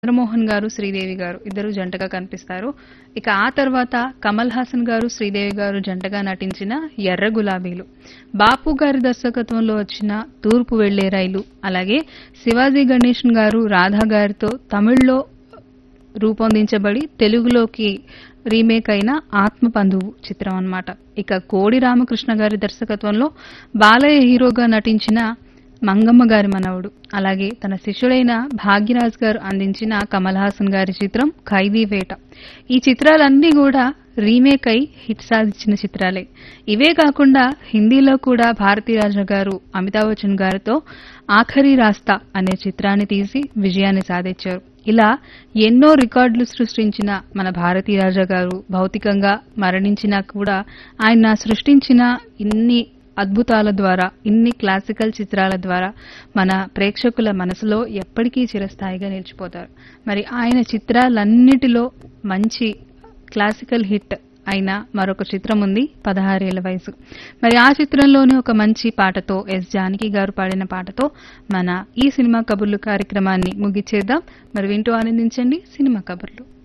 చంద్రమోహన్ గారు శ్రీదేవి గారు ఇద్దరు జంటగా కనిపిస్తారు ఇక ఆ తర్వాత కమల్ హాసన్ గారు శ్రీదేవి గారు జంటగా నటించిన ఎర్ర గులాబీలు బాపు గారి దర్శకత్వంలో వచ్చిన తూర్పు వెళ్లే రైలు అలాగే శివాజీ గణేశన్ గారు రాధా గారితో తమిళ్లో రూపొందించబడి తెలుగులోకి రీమేక్ అయిన ఆత్మబంధువు చిత్రం అన్నమాట ఇక కోడి రామకృష్ణ గారి దర్శకత్వంలో బాలయ్య హీరోగా నటించిన మంగమ్మ గారి మనవడు అలాగే తన శిష్యుడైన భాగ్యరాజ్ గారు అందించిన కమల్ హాసన్ గారి చిత్రం ఖైదీ వేట ఈ చిత్రాలన్నీ కూడా రీమేక్ అయి హిట్ సాధించిన చిత్రాలే ఇవే కాకుండా హిందీలో కూడా భారతీరాజ గారు అమితాబ్ బచ్చన్ గారితో ఆఖరి రాస్తా అనే చిత్రాన్ని తీసి విజయాన్ని సాధించారు ఇలా ఎన్నో రికార్డులు సృష్టించిన మన భారతీరాజ గారు భౌతికంగా మరణించినా కూడా ఆయన సృష్టించిన ఇన్ని అద్భుతాల ద్వారా ఇన్ని క్లాసికల్ చిత్రాల ద్వారా మన ప్రేక్షకుల మనసులో ఎప్పటికీ చిరస్థాయిగా నిలిచిపోతారు మరి ఆయన చిత్రాలన్నిటిలో మంచి క్లాసికల్ హిట్ అయిన మరొక చిత్రం ఉంది పదహారేళ్ల వయసు మరి ఆ చిత్రంలోని ఒక మంచి పాటతో ఎస్ జానకి గారు పాడిన పాటతో మన ఈ సినిమా కబుర్లు కార్యక్రమాన్ని ముగిచ్చేద్దాం మరి వింటూ ఆనందించండి సినిమా కబుర్లు